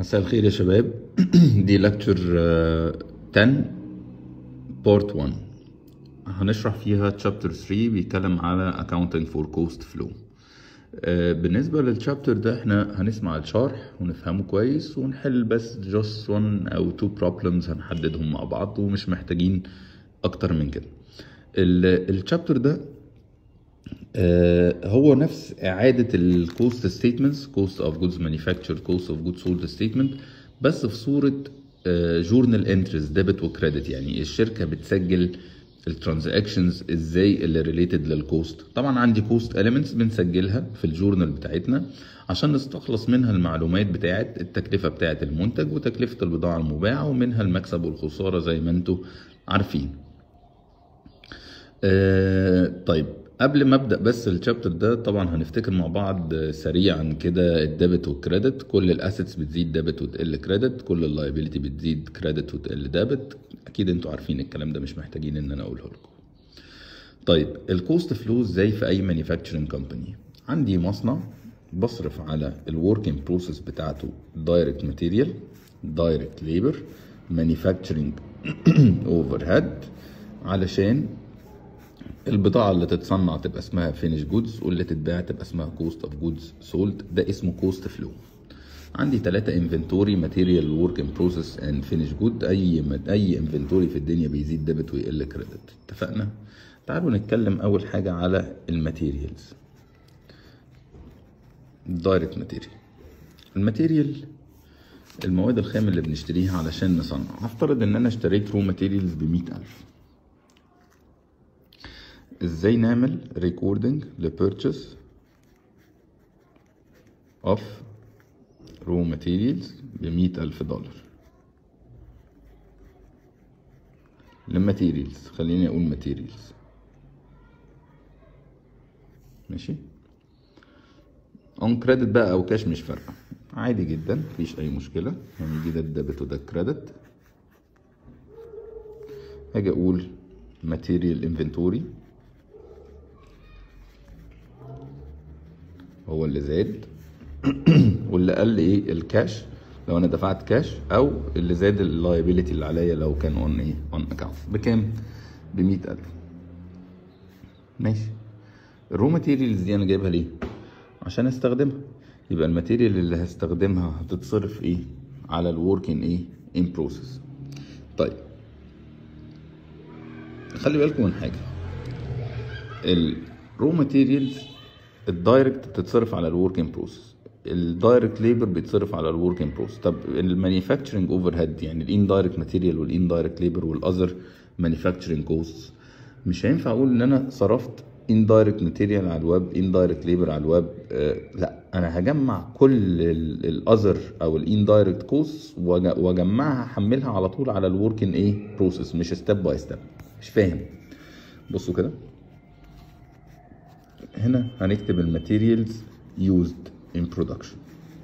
مساء الخير يا شباب دي لكتشر 10 بارت 1 هنشرح فيها تشابتر 3 بيتكلم على accounting for cost flow آه، بالنسبة للشابتر ده احنا هنسمع الشرح ونفهمه كويس ونحل بس just one او two problems هنحددهم مع بعض ومش محتاجين اكتر من كده الشابتر ده آه، هو نفس إعادة الكوست ستيتمنتس كوست اوف جودز مانيفاكتشر كوست اوف جودز سولد ستيتمنت بس في صورة جورنال انترز ديبت وكريدت يعني الشركة بتسجل الترانزاكشنز ازاي اللي ريليتد للكوست طبعا عندي كوست اليمنتس بنسجلها في الجورنال بتاعتنا عشان نستخلص منها المعلومات بتاعه التكلفه بتاعه المنتج وتكلفه البضاعه المباعه ومنها المكسب والخساره زي ما انتم عارفين آه طيب قبل ما ابدا بس الشابتر ده طبعا هنفتكر مع بعض سريعا كده الديبت والكريدت كل الاسيتس بتزيد ديبت وتقل كريدت كل اللايبيليتي بتزيد كريدت وتقل ديبت اكيد انتوا عارفين الكلام ده مش محتاجين ان انا اقوله لكم طيب الكوست فلو ازاي في اي مانيفاكتشرنج كومباني عندي مصنع بصرف على الوركينج بروسيس بتاعته دايركت ماتيريال دايركت ليبر مانيفاكتشرنج اوفر هيد علشان البضاعة اللي تتصنع تبقى اسمها فينيش جودز واللي تتباع تبقى اسمها كوست اوف جودز سولد ده اسمه كوست فلو عندي ثلاثة انفنتوري ماتيريال ورك ان بروسيس اند فينيش جود اي اي انفنتوري في الدنيا بيزيد ديبت ويقل كريدت اتفقنا تعالوا نتكلم اول حاجة على الماتيريالز دايركت ماتيريال الماتيريال المواد الخام اللي بنشتريها علشان نصنع هفترض ان انا اشتريت رو ماتيريالز بمية الف ازاي نعمل ريكوردنج لبيرتشيس اوف رو ماتيريالز بمية ألف دولار للماتيريالز خليني أقول ماتيريالز ماشي اون كريدت بقى أو كاش مش فارقة عادي جدا مفيش أي مشكلة هنيجي ده الديبت وده الكريدت هاجي أقول ماتيريال انفنتوري هو اللي زاد واللي قل ايه الكاش لو انا دفعت كاش او اللي زاد اللايبيليتي اللي عليا لو كان اون ايه اون اكونت بكام ب ألف ماشي الرو ماتيريالز دي انا جايبها ليه عشان استخدمها يبقى الماتيريال اللي هستخدمها هتتصرف ايه على الوركين ايه ان بروسيس طيب خلي بالكم من حاجه الرو ماتيريالز الدايركت بتتصرف على الوركينج بروسيس الدايركت ليبر بيتصرف على الوركينج بروسيس طب المانيفاكتشرنج اوفر هيد يعني الاندايركت ماتيريال والاندايركت ليبر والاذر مانيفاكتشرنج كوست مش هينفع اقول ان انا صرفت اندايركت ماتيريال على الويب اندايركت ليبر على الويب آه لا انا هجمع كل الاذر او الاندايركت كوست واجمعها احملها على طول على الوركينج ايه بروسيس مش ستيب باي ستيب مش فاهم بصوا كده هنا هنكتب الماتيريالز used in production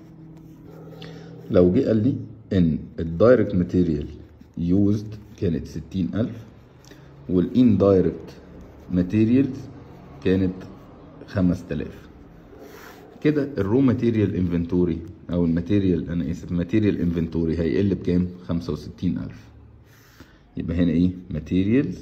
لو جه قال لي ان الدايركت ماتيريال used كانت ستين ألف والاندايركت ماتيريالز كانت خمس تلاف كده الرو ماتيريال انفنتوري او الماتيريال انا اسف ماتيريال انفنتوري هيقل بكام خمسة وستين ألف يبقى هنا ايه ماتيريالز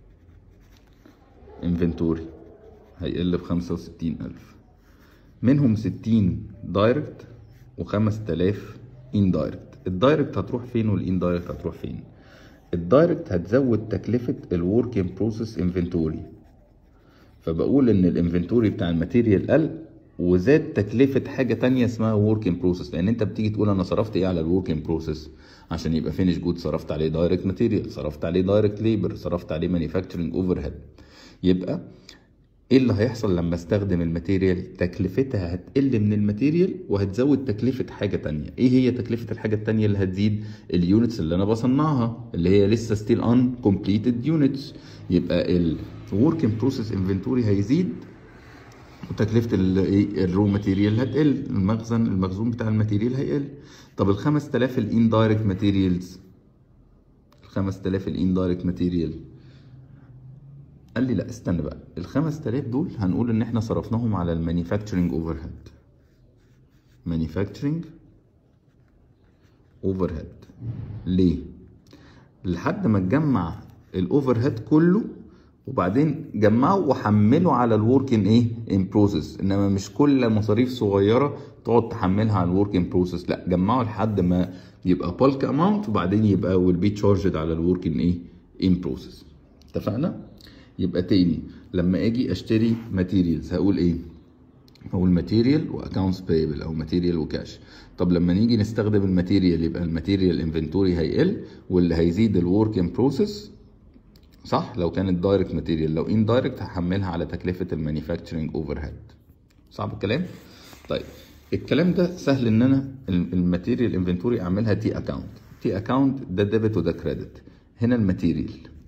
انفنتوري هيقل بخمسة وستين ألف منهم ستين دايركت وخمس تلاف اندايركت الدايركت هتروح فين والاندايركت هتروح فين الدايركت هتزود تكلفة الورك ان بروسيس انفنتوري فبقول ان الانفنتوري بتاع الماتيريال قل وزاد تكلفة حاجة تانية اسمها ورك ان بروسيس لان انت بتيجي تقول انا صرفت ايه على الورك ان بروسيس عشان يبقى فينش جود صرفت عليه دايركت ماتيريال صرفت عليه دايركت ليبر صرفت عليه مانيفاكتشرنج اوفر هيد يبقى ايه اللي هيحصل لما استخدم الماتيريال تكلفتها هتقل من الماتيريال وهتزود تكلفة حاجة تانية ايه هي تكلفة الحاجة التانية اللي هتزيد اليونتس اللي انا بصنعها اللي هي لسه ستيل ان كومبليتد يونتس يبقى الورك ان بروسيس انفنتوري هيزيد وتكلفة الايه الرو ماتيريال هتقل المخزن المخزون بتاع الماتيريال هيقل طب ال 5000 الاندايركت ماتيريالز ال 5000 الاندايركت ماتيريال قال لي لا استنى بقى ال 5000 دول هنقول ان احنا صرفناهم على المانيفاكتشرنج اوفر هيد مانيفاكتشرنج اوفر هيد ليه لحد ما تجمع الاوفر هيد كله وبعدين جمعه وحمله على الورك ان ايه ان بروسيس انما مش كل مصاريف صغيره تقعد تحملها على الورك ان بروسيس لا جمعه لحد ما يبقى بالك اماونت وبعدين يبقى ويل بي تشارجد على الورك ان ايه ان بروسيس اتفقنا يبقى تاني لما اجي اشتري ماتيريالز هقول ايه هقول ماتيريال واكونتس بايبل او ماتيريال وكاش طب لما نيجي نستخدم الماتيريال يبقى الماتيريال انفنتوري هيقل واللي هيزيد الورك ان بروسيس صح لو كانت دايركت ماتيريال لو ان دايركت هحملها على تكلفه المانيفاكتشرنج اوفر هيد صعب الكلام طيب الكلام ده سهل ان انا الماتيريال انفنتوري اعملها تي اكاونت تي اكاونت ده ديبت وده كريدت هنا الماتيريال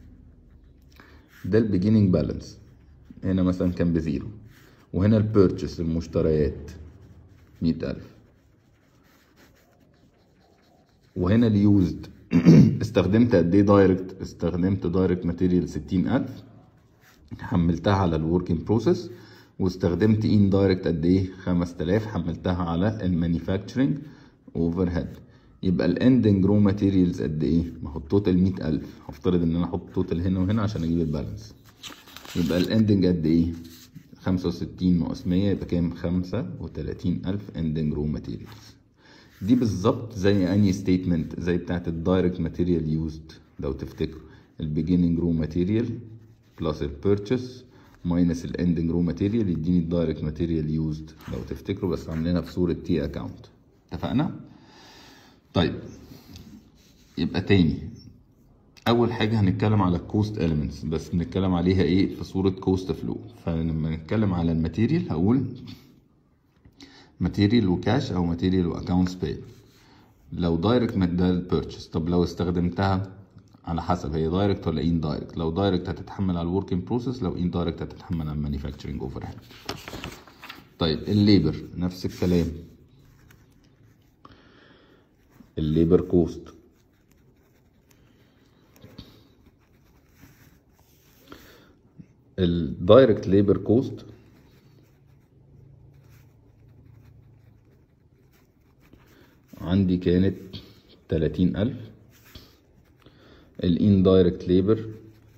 ده البيجيننج بالانس هنا مثلا كان بزيرو وهنا البيرتشس المشتريات مئة ألف وهنا اليوزد استخدمت قد ايه دايركت استخدمت دايركت ماتيريال ستين ألف حملتها على الوركينج بروسيس واستخدمت ان دايركت قد ايه 5000 حملتها على المانيفاكتشرنج اوفر هيد يبقى الاندنج رو ماتيريالز قد ايه ما هو التوتال 100000 هفترض ان انا احط توتال هنا وهنا عشان اجيب البالانس يبقى الاندنج قد ايه 65 ناقص 100 يبقى كام 35000 اندنج رو ماتيريالز دي بالظبط زي اني ستيتمنت زي بتاعت الدايركت ماتيريال يوزد لو تفتكروا البيجيننج رو ماتيريال بلس البيرتشس ماينس الاندنج رو ماتيريال يديني الدايركت ماتيريال يوزد لو تفتكروا بس عاملينها في صوره تي اكاونت اتفقنا طيب يبقى تاني اول حاجه هنتكلم على الكوست اليمنتس بس بنتكلم عليها ايه في صوره كوست فلو فلما نتكلم على الماتيريال هقول ماتيريال وكاش او ماتيريال واكونتس باي لو دايركت ده البيرتشس طب لو استخدمتها على حسب هي دايركت ولا ان دايركت لو دايركت هتتحمل على الوركينج بروسيس لو ان دايركت هتتحمل على المانيفاكتشرنج اوفر هيد طيب الليبر نفس الكلام الليبر كوست الدايركت ليبر كوست عندي كانت تلاتين ألف الاندايركت ليبر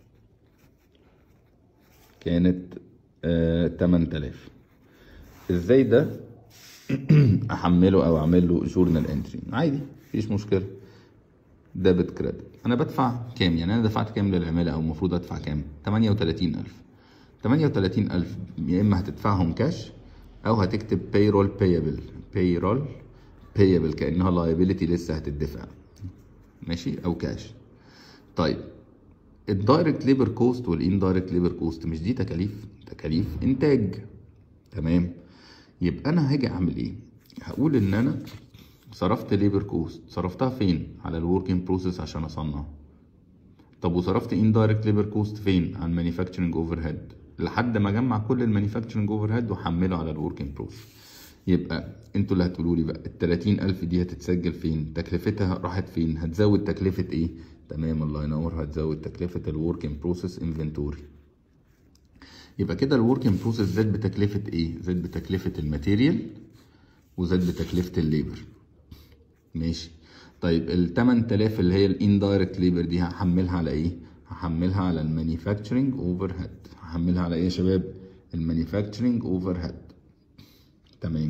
كانت تمن تلاف ازاي ده احمله او اعمل له جورنال انتري عادي مفيش مشكله ديبت كريدت انا بدفع كام يعني انا دفعت كام للعماله او المفروض ادفع كام 38000 38000 يا اما هتدفعهم كاش او هتكتب payroll payable payroll payable كانها liability لسه هتدفع ماشي او كاش طيب الدايركت ليبر كوست والاندايركت ليبر كوست مش دي تكاليف تكاليف انتاج تمام يبقى انا هاجي اعمل ايه هقول ان انا صرفت ليبر كوست صرفتها فين على الوركينج بروسيس عشان اصنع طب وصرفت اندايركت ليبر كوست فين على المانيفاكتشرنج اوفر هيد لحد ما اجمع كل المانيفاكتشرنج اوفر هيد واحمله على الوركينج بروسيس يبقى انتوا اللي هتقولوا لي بقى ال 30000 دي هتتسجل فين تكلفتها راحت فين هتزود تكلفه ايه تمام الله ينور هتزود تكلفه الوركينج بروسيس انفنتوري يبقى كده الوركينج بروسيس زاد بتكلفه ايه زاد بتكلفه الماتيريال وزاد بتكلفه الليبر ماشي طيب ال 8000 اللي هي الاندايركت ليبر دي هحملها على ايه هحملها على المانيفاكتشرنج اوفر هيد هحملها على ايه يا شباب المانيفاكتشرنج اوفر هيد تمام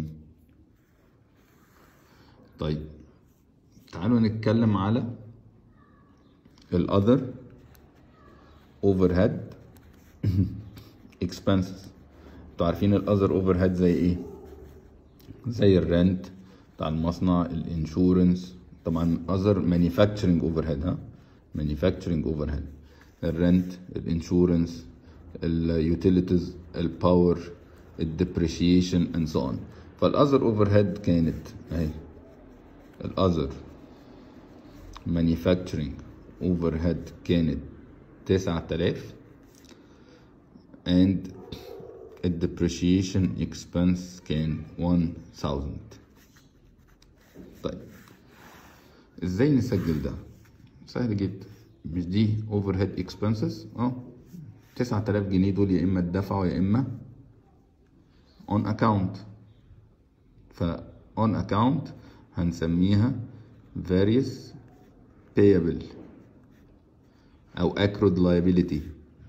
طيب تعالوا نتكلم على الاذر اوفر هيد اكسبنسز انتوا عارفين الاذر اوفر هيد زي ايه زي الرنت بتاع المصنع الانشورنس طبعا اذر مانيفاكتشرنج اوفر هيد ها مانيفاكتشرنج اوفر هيد الرنت الانشورنس اليوتيليتيز الباور الديبريشيشن اند سو اون فالاذر اوفر هيد كانت اهي الاذر مانيفاكتشرنج اوفر هيد كانت تسعة آلاف and الديبريشيشن اكسبنس كان 1000 طيب ازاي نسجل ده سهل جدا مش دي اوفر هيد اكسبنسز اه 9000 جنيه دول يا اما اتدفعوا يا اما اون اكاونت ف اون اكاونت هنسميها various payable او accrued liability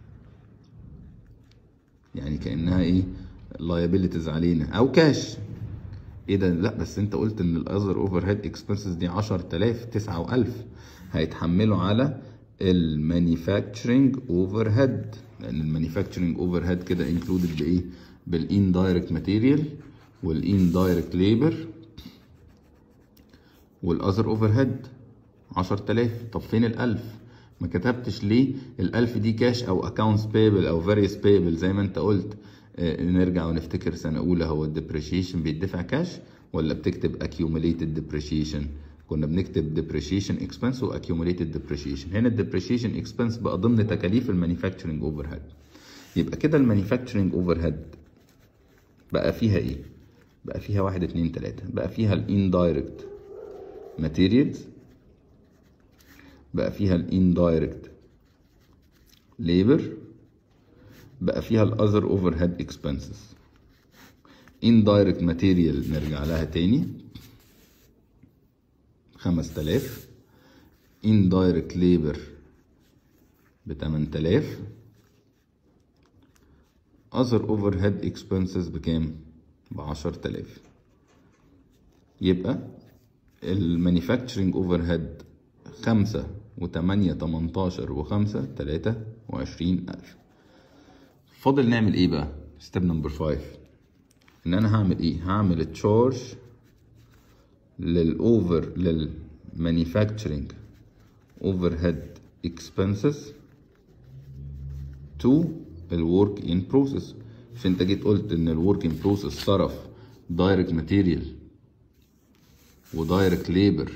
يعني كانها ايه liabilities علينا او كاش ايه ده لا بس انت قلت ان الاذر اوفر هيد اكسبنسز دي 10000 9000 هيتحملوا على المانيفاكتشرنج اوفر هيد لان المانيفاكتشرنج اوفر هيد كده انكلودد بايه بالان دايركت ماتيريال والان دايركت ليبر والاذر اوفر هيد 10000 طب فين ال1000 ما كتبتش ليه ال1000 دي كاش او اكونتس بيبل او فاريوس بيبل زي ما انت قلت آه، نرجع ونفتكر سنه اولى هو الديبريشيشن بيدفع كاش ولا بتكتب accumulated depreciation كنا بنكتب depreciation expense و accumulated depreciation هنا الديبريشيشن expense بقى ضمن تكاليف المانيفاكتشرنج اوفر هيد يبقى كده المانيفاكتشرنج اوفر هيد بقى فيها ايه بقى فيها واحد اتنين تلاتة بقى فيها الاندايركت materials بقى فيها الاندايركت labor بقى فيها الاذر اوفر هيد اكسبنسز indirect material نرجع لها تاني 5000 indirect labor ب 8000 other overhead expenses بكام؟ ب 10000 يبقى المانيفاكتشرنج اوفر هيد خمسة وتمانية تمنتاشر وخمسة تلاتة وعشرين ألف فاضل نعمل ايه بقى؟ ستيب نمبر فايف ان انا هعمل ايه؟ هعمل تشارج للاوفر للمانيفاكتشرنج اوفر هيد اكسبنسز تو الورك ان بروسيس مش انت جيت قلت ان الورك ان بروسيس صرف دايركت ماتيريال ودايركت ليبر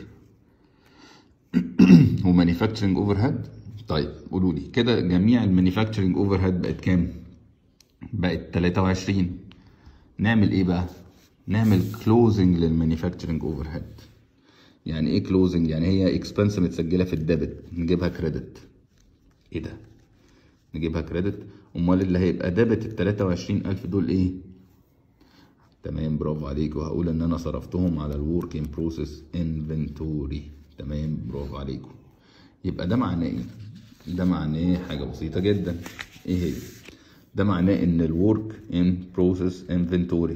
ومانيفاكتشرنج اوفر هيد طيب قولوا لي كده جميع المانيفاكتشرنج اوفر هيد بقت كام بقت 23 نعمل ايه بقى نعمل كلوزنج للمانيفاكتشرنج اوفر هيد يعني ايه كلوزنج يعني هي اكسبنس متسجله في الديبت نجيبها كريدت ايه ده نجيبها كريدت امال اللي هيبقى ديبت ال 23000 دول ايه تمام برافو عليك وهقول ان انا صرفتهم على الورك ان بروسيس انفنتوري تمام برافو عليكم يبقى ده معناه ايه ده معناه حاجه بسيطه جدا ايه هي ده معناه ان الورك ان بروسيس انفنتوري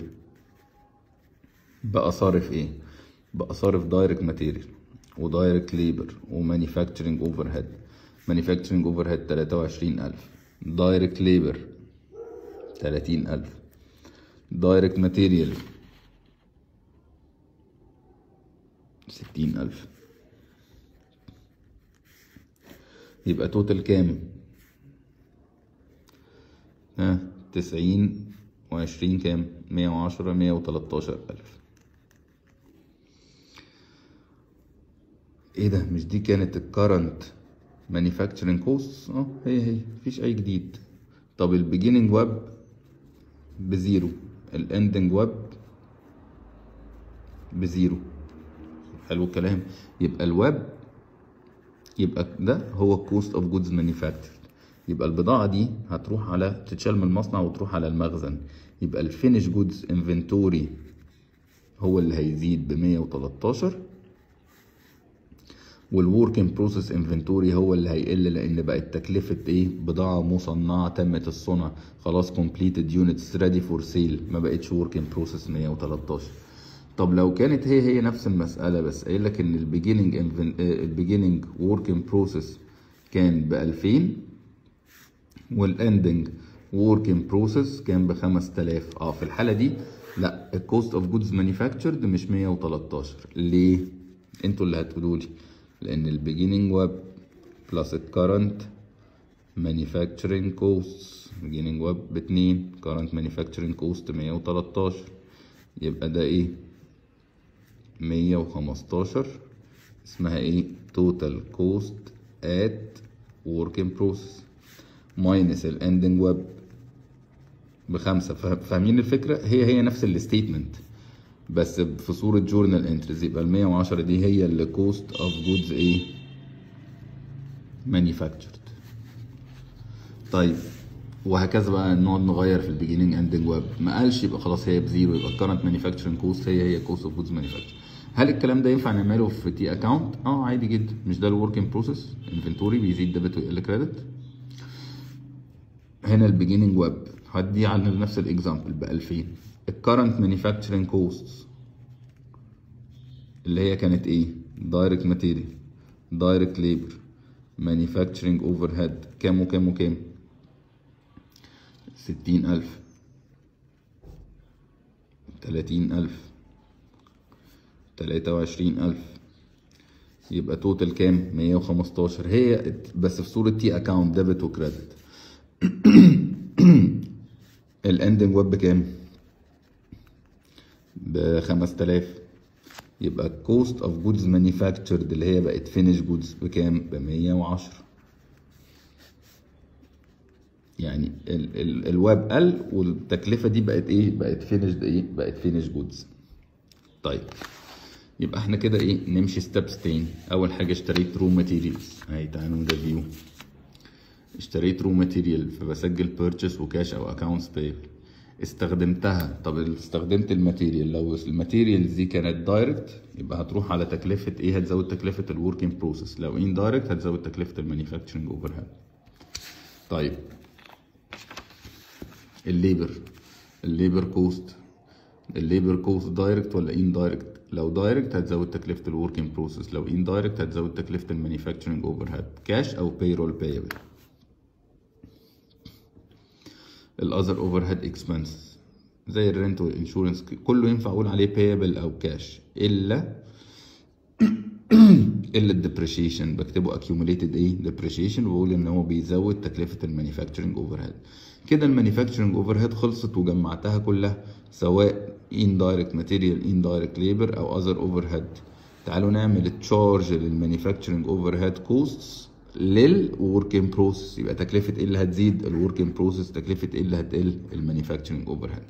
بقى صارف ايه بقى صارف دايركت ماتيريال ودايركت ليبر ومانيفاكتشرنج اوفر هيد مانيفاكتشرنج اوفر هيد 23000 دايركت ليبر 30000 دايركت ماتيريال 60000 يبقى توتال كام ها تسعين وعشرين كام مية وعشرة مية وتلاتاشر ألف ايه ده مش دي كانت الكرنت مانيفاكتشرنج كوست اه هي هي مفيش اي جديد طب البيجيننج ويب بزيرو الاندنج ويب بزيرو حلو الكلام يبقى الويب يبقى ده هو كوست اوف جودز مانيفاكتشرد يبقى البضاعة دي هتروح على تتشال من المصنع وتروح على المخزن يبقى الفينش جودز انفنتوري هو اللي هيزيد ب 113 والورك ان بروسيس انفنتوري هو اللي هيقل لان بقت تكلفه ايه بضاعه مصنعه تمت الصنع خلاص كومبليتد يونتس ريدي فور سيل ما بقتش ورك ان بروسيس 113 طب لو كانت هي هي نفس المساله بس قايل لك ان البيجيننج البيجيننج ورك ان بروسيس كان ب 2000 والاندنج ورك ان بروسيس كان ب 5000 اه في الحاله دي لا الكوست اوف جودز مانيفاكتشرد مش 113 ليه انتوا اللي هتقولوا لي لان البيجيننج ويب بلس الكرنت مانيفاكتشرنج كوست beginning ويب باتنين current manufacturing cost 113 يبقى ده ايه 115 اسمها ايه total cost at work in process minus الاندنج ويب بخمسة فاهمين الفكرة هي هي نفس الستيتمنت بس في صورة جورنال انتريز يبقى ال 110 دي هي اللي كوست اوف جودز ايه manufactured طيب وهكذا بقى نقعد نغير في البيجيننج اندنج ويب ما قالش يبقى خلاص هي بزيرو يبقى الكرنت مانيفاكتشرنج كوست هي هي كوست اوف جودز مانيفاكتشر هل الكلام ده ينفع نعمله في تي اكونت اه عادي جدا مش ده الورك ان بروسيس انفنتوري بيزيد ديبت ويقل كريدت هنا البيجيننج ويب هدي على نفس الاكزامبل ب 2000 الكرنت مانيفاكتشرنج كوست اللي هي كانت ايه دايركت ماتيريال دايركت ليبر مانيفاكتشرنج اوفر هيد كام وكام وكام ستين ألف تلاتين ألف تلاتة وعشرين ألف يبقى توتال كام مية وخمستاشر هي بس في صورة تي أكاونت ديبت وكريدت الاندنج ويب بكام بخمس تلاف يبقى cost of goods manufactured اللي هي بقت finish goods بكام بمية وعشرة يعني ال ال الويب قل والتكلفة دي بقت ايه بقت finished ايه بقت finish goods طيب يبقى احنا كده ايه نمشي ستيبس تاني اول حاجة اشتريت رو ماتيريالز اهي تعالوا نريفيو اشتريت رو ماتيريال فبسجل بيرتشيس وكاش او اكونتس payable استخدمتها طب استخدمت الماتيريال لو الماتيريال دي كانت دايركت يبقى هتروح على تكلفة ايه هتزود تكلفة الوركينج بروسيس لو ان دايركت هتزود تكلفة المانيفاكتشرنج اوفر هيد طيب الليبر الليبر كوست الليبر كوست دايركت ولا ان دايركت لو دايركت هتزود تكلفة الوركينج بروسيس لو ان دايركت هتزود تكلفة المانيفاكتشرنج اوفر هيد كاش او بايرول بايبل الاذر اوفر هيد اكسبنس زي الرنت والانشورنس كله ينفع اقول عليه payable او كاش الا الا الديبريشيشن بكتبه accumulated ايه depreciation وبقول ان هو بيزود تكلفه المانيفاكتشرنج اوفر هيد كده المانيفاكتشرنج اوفر هيد خلصت وجمعتها كلها سواء indirect material indirect labor او other overhead تعالوا نعمل تشارج للمانيفاكتشرنج اوفر هيد كوستس للوركينج بروسيس يبقى تكلفه ايه اللي هتزيد الوركينج بروسيس تكلفه ايه اللي هتقل المانيفاكتشرنج اوفر هيد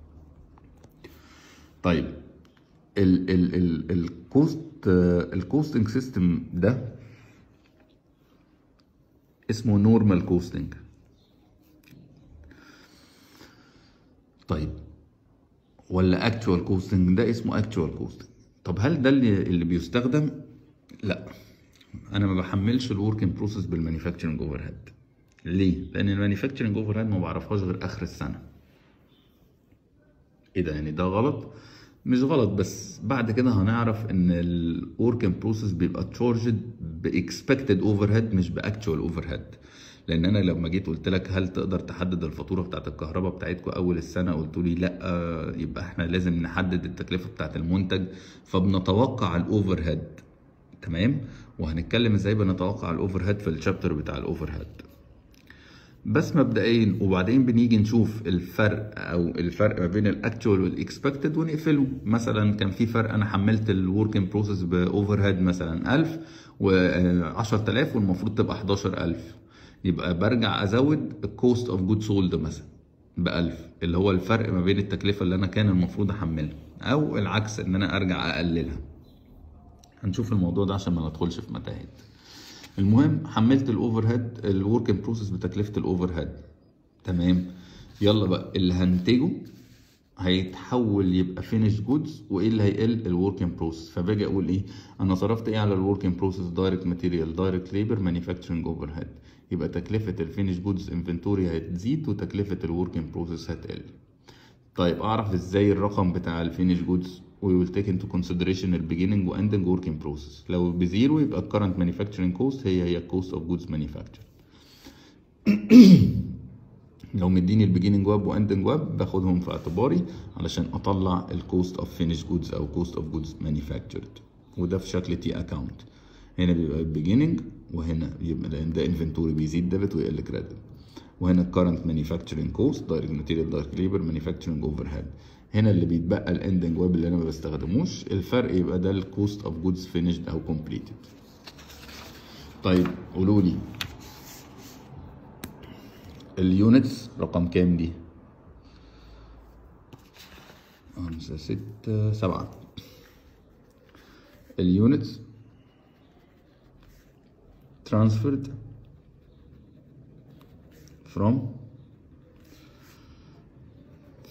طيب ال ال ال الكوست الكوستنج سيستم ده اسمه نورمال كوستنج طيب ولا اكتوال كوستنج ده اسمه اكتوال كوستنج طب هل ده اللي, اللي بيستخدم لا انا ما بحملش الوركينج بروسيس بالمانيفاكتشرنج اوفر هيد ليه لان المانيفاكتشرنج اوفر هيد ما بعرفهاش غير اخر السنه ايه ده يعني ده غلط مش غلط بس بعد كده هنعرف ان الوركينج بروسيس بيبقى تشارجد باكسبكتد اوفر هيد مش باكتشوال اوفر هيد لان انا لما جيت قلت لك هل تقدر تحدد الفاتوره بتاعت الكهرباء بتاعتكم اول السنه قلت لي لا يبقى احنا لازم نحدد التكلفه بتاعت المنتج فبنتوقع الاوفر هيد تمام وهنتكلم ازاي بنتوقع الاوفر هيد في الشابتر بتاع الاوفر هيد بس مبدئيا وبعدين بنيجي نشوف الفرق او الفرق ما بين الاكتوال والاكسبكتد ونقفله مثلا كان في فرق انا حملت الوركينج بروسيس باوفر هيد مثلا 1000 و 10000 والمفروض تبقى 11000 يبقى برجع ازود الكوست اوف جود سولد مثلا ب 1000 اللي هو الفرق ما بين التكلفه اللي انا كان المفروض احملها او العكس ان انا ارجع اقللها هنشوف الموضوع ده عشان ما ندخلش في متاهات المهم حملت الاوفر هيد الوركينج بروسيس بتكلفه الاوفر هيد تمام يلا بقى اللي هنتجه هيتحول يبقى فينيش جودز وايه اللي هيقل الوركينج بروسيس فباجي اقول ايه انا صرفت ايه على الوركينج بروسيس دايركت ماتيريال دايركت ليبر مانيفاكتشرنج اوفر هيد يبقى تكلفه الفينيش جودز انفنتوري هتزيد وتكلفه الوركينج بروسيس هتقل طيب اعرف ازاي الرقم بتاع الفينيش جودز we will take into consideration the beginning و ending working process لو بزيرو يبقى ال current manufacturing cost هي هي cost of goods manufactured لو مديني البيجيننج ويب واندنج ويب باخدهم في اعتباري علشان اطلع الكوست اوف فينيش جودز او كوست اوف جودز مانيفاكتشرد وده في شكل تي اكاونت هنا بيبقى البيجيننج وهنا يبقى لان ده انفنتوري بيزيد ديبت ويقل كريدت وهنا الكرنت مانيفاكتشرنج كوست دايركت ماتيريال دايركت ليبر مانيفاكتشرنج اوفر هيد هنا اللي بيتبقى الاندنج ويب اللي انا ما بستخدموش الفرق يبقى ده الكوست اوف جودز فينيشد او كومبليتد طيب قولوا لي اليونتس رقم كام دي خمسة ستة سبعة اليونتس transferred from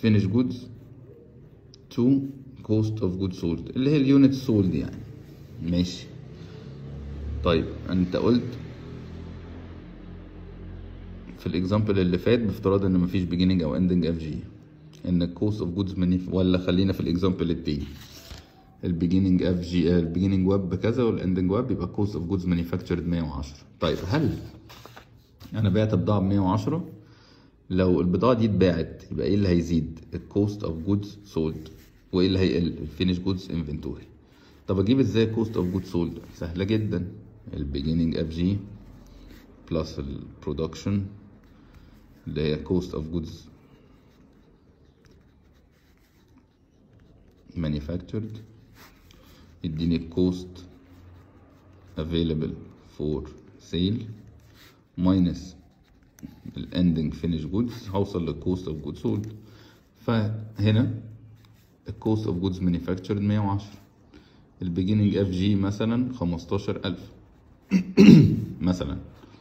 finish goods to cost of goods sold اللي هي اليونت سولد يعني ماشي طيب انت قلت في الاكزامبل اللي فات بافتراض ان مفيش beginning او ending اف جي ان الكوست اوف جودز ولا خلينا في الاكزامبل التاني البيجيننج اف جي البيجيننج ويب بكذا والاندنج ويب يبقى كوست اوف جودز مانيفاكتشرد 110 طيب هل انا بعت بضاعه ب 110 لو البضاعه دي اتباعت يبقى ايه اللي هيزيد الكوست اوف جودز سولد وايه اللي هيقل الفينش جودز انفنتوري طب اجيب ازاي كوست اوف جودز سولد سهله جدا البيجيننج اف جي بلس البرودكشن اللي هي كوست اوف جودز manufactured يديني الكوست available for sale minus ال ending finished goods هوصل للكوست of goods sold فهنا الكوست of goods manufactured 110 ال beginning اف جي مثلا 15000 مثلا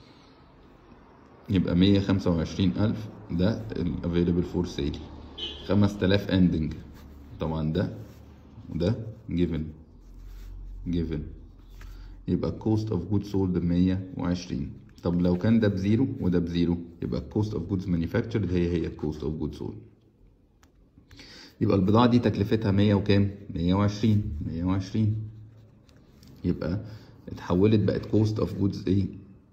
يبقى 125000 ده ال available for sale 5000 ending طبعا ده وده given given يبقى cost of goods sold بمية وعشرين طب لو كان ده بزيرو وده بزيرو يبقى cost of goods manufactured هي هي cost of goods sold يبقى البضاعة دي تكلفتها مية وكام؟ مية وعشرين مية وعشرين يبقى اتحولت بقت cost of goods ايه؟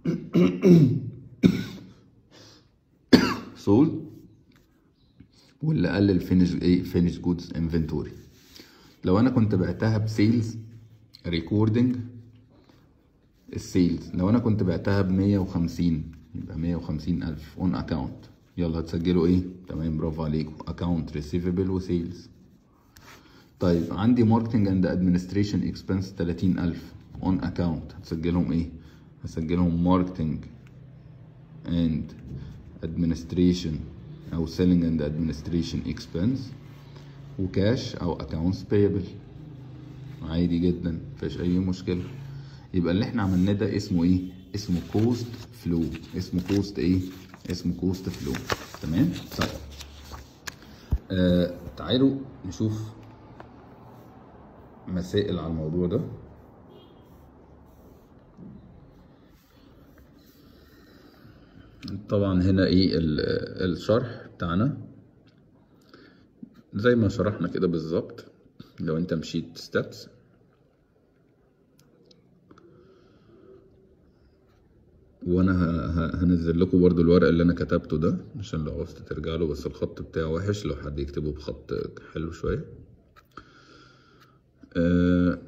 sold واللي قلل finish ايه؟ finish goods inventory لو انا كنت بعتها بسيلز ريكوردنج السيلز لو انا كنت بعتها ب 150 يبقى 150 الف اون اكاونت يلا هتسجلوا ايه تمام برافو عليكم اكاونت ريسيفبل وسيلز طيب عندي ماركتنج اند ادمنستريشن اكسبنس 30000 اون اكاونت هتسجلهم ايه هسجلهم ماركتنج اند ادمنستريشن او سيلينج اند ادمنستريشن اكسبنس وكاش او اكاونتس بيبل عادي جدا مفيش اي مشكله يبقى اللي احنا عملناه ده اسمه ايه اسمه كوست فلو اسمه كوست ايه اسمه كوست فلو تمام طيب آه تعالوا نشوف مسائل على الموضوع ده طبعا هنا ايه ال- الشرح بتاعنا زي ما شرحنا كده بالظبط لو انت مشيت ستابس وانا ه- ه- هنزل لكم برضو الورق اللي انا كتبته ده عشان لو عوزت ترجع له بس الخط بتاعه وحش لو حد يكتبه بخط حلو شويه آه،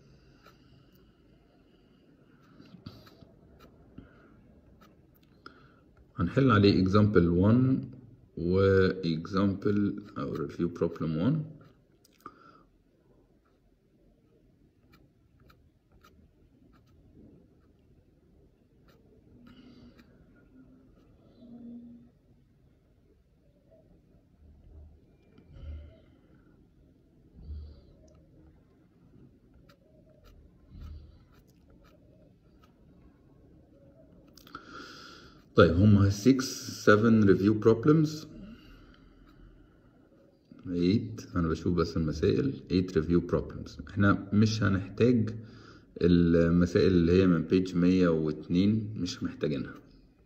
هنحل عليه example 1 و example أو review problem 1 طيب هما 6 7 review problems 8 انا بشوف بس المسائل 8 review problems احنا مش هنحتاج المسائل اللي هي من page 102 مش محتاجينها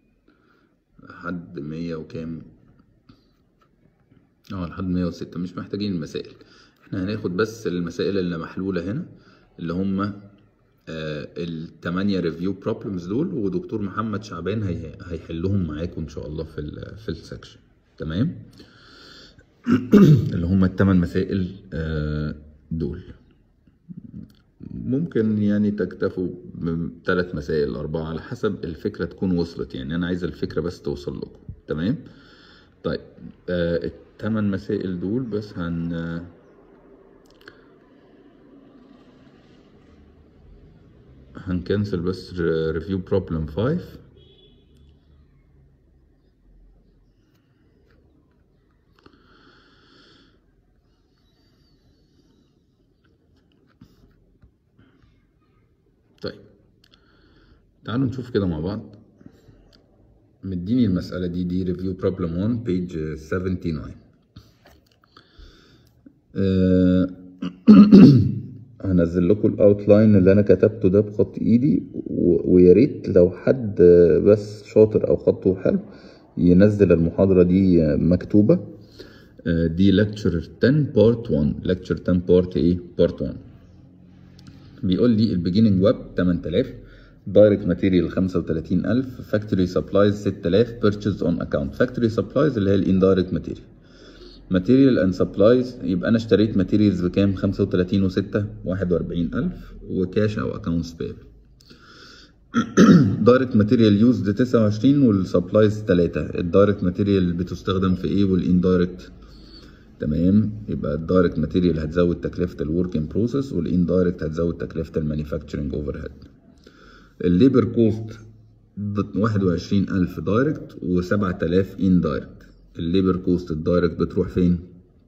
لحد 100 وكام اه لحد 106 مش محتاجين المسائل احنا هناخد بس المسائل اللي محلولة هنا اللي هما آه التمانية ريفيو بروبلمز دول ودكتور محمد شعبان هي هيحلهم معاكم ان شاء الله في ال في السكشن تمام اللي هم الثمان مسائل آه دول ممكن يعني تكتفوا بثلاث مسائل أربعة على حسب الفكرة تكون وصلت يعني أنا عايز الفكرة بس توصل لكم تمام طيب آه الثمان مسائل دول بس هن آه هنكنسل بس ريفيو بروبلم 5 طيب تعالوا نشوف كده مع بعض مديني المسألة دي دي ريفيو بروبلم 1 بيج 79 آه، هنزل لكم الاوتلاين اللي انا كتبته ده بخط ايدي و- ويا ريت لو حد بس شاطر او خطه حلو ينزل المحاضرة دي مكتوبة آه، دي lecture 10 part 1 lecture 10 part ايه part 1 بيقول لي البيجيننج ويب 8000 دايركت ماتيريال 35000 فاكتوري سبلايز 6000 بيرتشيز اون اكونت فاكتوري سبلايز اللي هي الاندايركت ماتيريال ماتيريال اند سبلايز يبقى انا اشتريت ماتيريالز بكام 35 و6 41000 وكاش او اكونتس بيبل دايركت ماتيريال يوزد 29 والسبلايز 3 الدايركت ماتيريال بتستخدم في ايه والاندايركت تمام يبقى الدايركت ماتيريال هتزود تكلفة الورك ان بروسيس والاندايركت هتزود تكلفة المانيفاكتشرنج اوفر هيد الليبر كوست 21000 دايركت و7000 اندايركت الليبر كوست الدايركت بتروح فين؟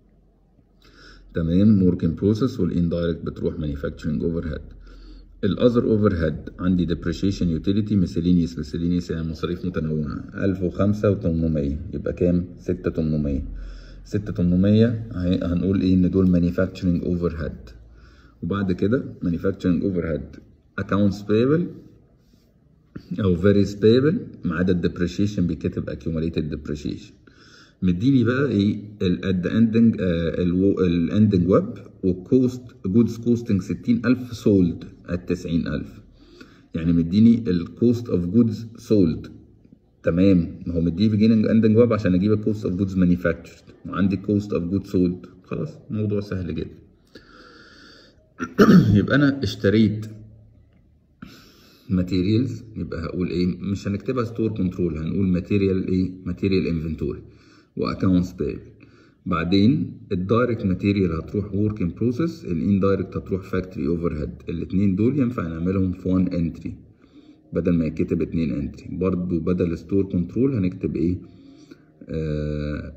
تمام ورك ان بروسيس والاندايركت بتروح مانيفاكتشرنج اوفر هيد الاذر اوفر هيد عندي ديبريشيشن يوتيليتي miscellaneous miscellaneous يعني مصاريف متنوعه 1005 و800 يبقى كام 6800 6800 هي- هنقول ايه ان دول مانيفاكتشرنج اوفر هيد وبعد كده مانيفاكتشرنج اوفر هيد accounts payable او various payable ما عدا الديبريشيشن بيتكتب accumulated depreciation مديني بقى ايه ال at the ending آه الاندنج ويب وكوست جودز كوستنج 60000 سولد at 90000 يعني مديني الكوست اوف جودز سولد تمام ما هو مديني beginning ending ويب عشان اجيب الكوست اوف جودز مانيفاكتشرد وعندي كوست اوف جودز سولد خلاص الموضوع سهل جدا يبقى انا اشتريت ماتيريالز يبقى هقول ايه مش هنكتبها ستور كنترول هنقول ماتيريال ايه ماتيريال انفنتوري واكونتس بيبل بعدين الدايركت ماتيريال هتروح ورك ان بروسيس الاندايركت هتروح فاكتوري اوفر هيد الاثنين دول ينفع نعملهم في 1 انتري بدل ما يتكتب اتنين انتري برضو بدل ستور كنترول هنكتب ايه آه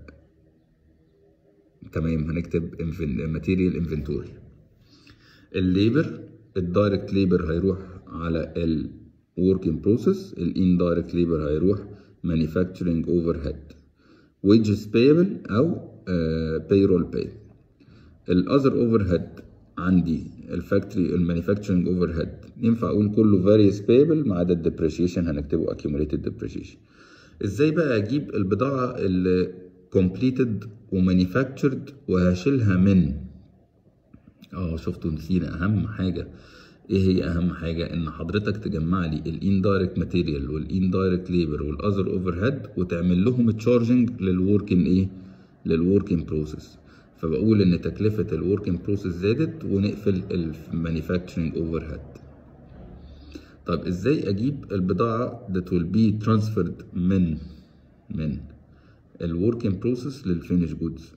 تمام هنكتب ماتيريال انفنتوري الليبر الدايركت ليبر هيروح على ال work in process الاندايركت ليبر هيروح manufacturing overhead wages payable او uh, payroll pay الاذر overhead عندي الفاكتوري المانيفاكتشرنج اوفر هيد ينفع اقول كله various payable ما عدا الديبريشيشن هنكتبه accumulated depreciation ازاي بقى اجيب البضاعه اللي completed ومانيفاكتشرد وهشيلها من اه شفتوا نسينا اهم حاجه ايه هي اهم حاجه ان حضرتك تجمع لي الاندايركت ماتيريال والاندايركت ليبر والاذر اوفر هيد وتعمل لهم تشارجنج للورك ان ايه للورك ان بروسيس فبقول ان تكلفه الورك ان بروسيس زادت ونقفل المانيفاكتشرنج اوفر هيد طب ازاي اجيب البضاعه that will be transferred من من الورك ان بروسيس للفينش جودز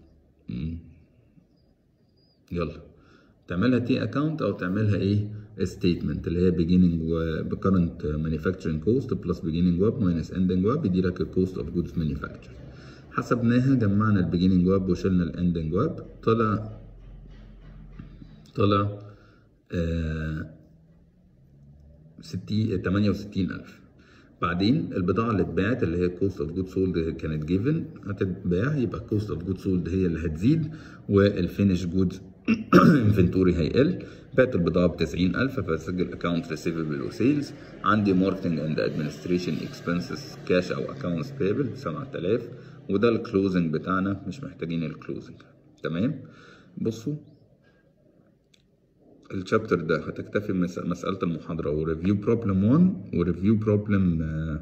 يلا تعملها تي اكونت او تعملها ايه ستيتمنت اللي هي beginning و current manufacturing cost plus beginning web minus ending web يدي لك الكوست اوف جودز manufactured حسبناها جمعنا البيجيننج ويب وشلنا الاندنج ويب طلع طلع آه 60 68000 بعدين البضاعة اللي اتباعت اللي هي كوست اوف جود سولد كانت جيفن هتتباع يبقى كوست اوف جود سولد هي اللي هتزيد والفينش جودز انفنتوري هيقل بعت البضاعة ب 90000 فبسجل اكونت ريسيفبل وسيلز عندي ماركتنج اند ادمنستريشن اكسبنسز كاش او اكونتس بيبل ب 7000 وده الكلوزنج بتاعنا مش محتاجين الكلوزنج تمام بصوا الشابتر ده هتكتفي مسألة المحاضرة وريفيو بروبلم 1 وريفيو بروبلم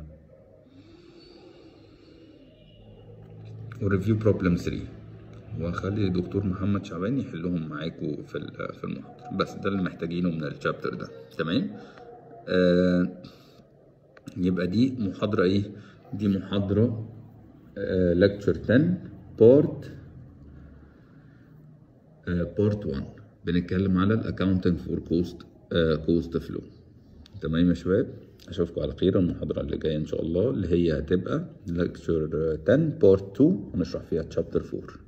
وريفيو بروبلم 3 وهخلي دكتور محمد شعبان يحلهم معاكم في في المحاضرة بس ده اللي محتاجينه من الشابتر ده تمام آه يبقى دي محاضرة ايه دي محاضرة لكتشر 10 بارت بارت 1 بنتكلم على الاكاونتنج فور كوست كوست فلو تمام يا شباب اشوفكم على خير المحاضره اللي جايه ان شاء الله اللي هي هتبقى لكتشر 10 بارت 2 هنشرح فيها تشابتر 4